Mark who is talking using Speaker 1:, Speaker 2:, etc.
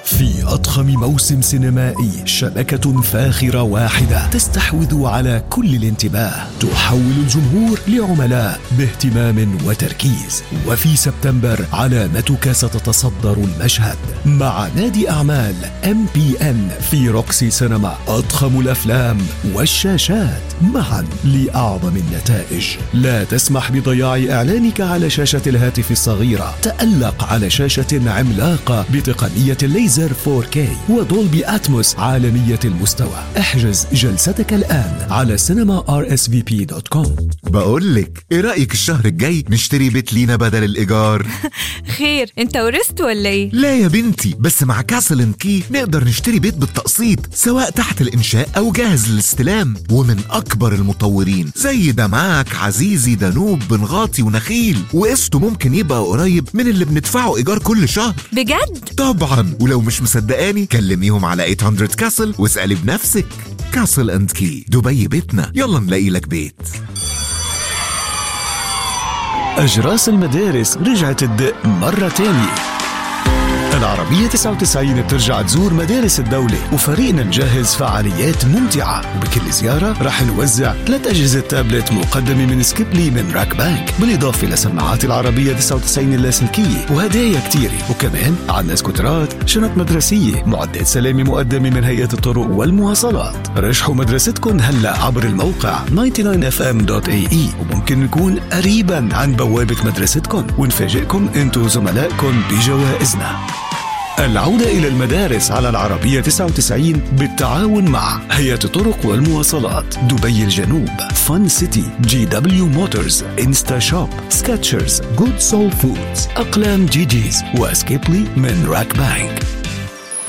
Speaker 1: في أضخم موسم سينمائي شبكة فاخرة واحدة تستحوذ على كل الانتباه تحول الجمهور لعملاء باهتمام وتركيز وفي سبتمبر علامتك ستتصدر المشهد مع نادي أعمال ام بي ان في روكسي سينما أضخم الأفلام والشاشات معا لأعظم النتائج لا تسمح بضياع إعلانك على شاشة الهاتف الصغيرة تألق على شاشة عملاقة بتقنية الليزر 4K ودولبي أتموس عالمية المستوى احجز جلستك الآن على cinema.rsvp.com
Speaker 2: بقولك ايه رأيك الشهر الجاي نشتري بيت لينا بدل الإيجار؟
Speaker 3: خير انت ورثت ولا ايه
Speaker 2: لا يا بنتي بس مع كاسل اند كي نقدر نشتري بيت بالتقسيط سواء تحت الإنشاء أو جاهز للاستلام ومن أكبر المطورين زي دمعك عزيزي دانوب بنغاطي ونخيل وقسطه ممكن يبقى قريب من اللي بندفعه إيجار كل شهر
Speaker 3: بجد
Speaker 2: طبعا ولو مش مصدقاني كلميهم على 800 كاسل واسألي بنفسك كاسل اند كي دبي بيتنا يلا نلاقي لك بيت
Speaker 1: أجراس المدارس رجعت تدق مرة تانية العربية 99 بترجع تزور مدارس الدولة وفريقنا مجهز فعاليات ممتعة وبكل زيارة رح نوزع ثلاث أجهزة تابلت مقدمة من سكيبلي من راك بانك بالإضافة لسماعات العربية 99 اللاسلكية وهدايا كتيرة وكمان عنا سكوترات شنط مدرسية معدات سلامة مقدمة من هيئة الطرق والمواصلات رشحوا مدرستكم هلا عبر الموقع 99fm.ae وممكن نكون قريبا عن بوابة مدرستكم ونفاجئكم انتو وزملائكم بجوائزنا العودة إلى المدارس على العربية 99 بالتعاون مع هيئة الطرق والمواصلات دبي الجنوب فن سيتي جي دبليو موتورز انستا شوب سكتشرز جود سول فودز أقلام جي جيز وسكيبلي من راك بانك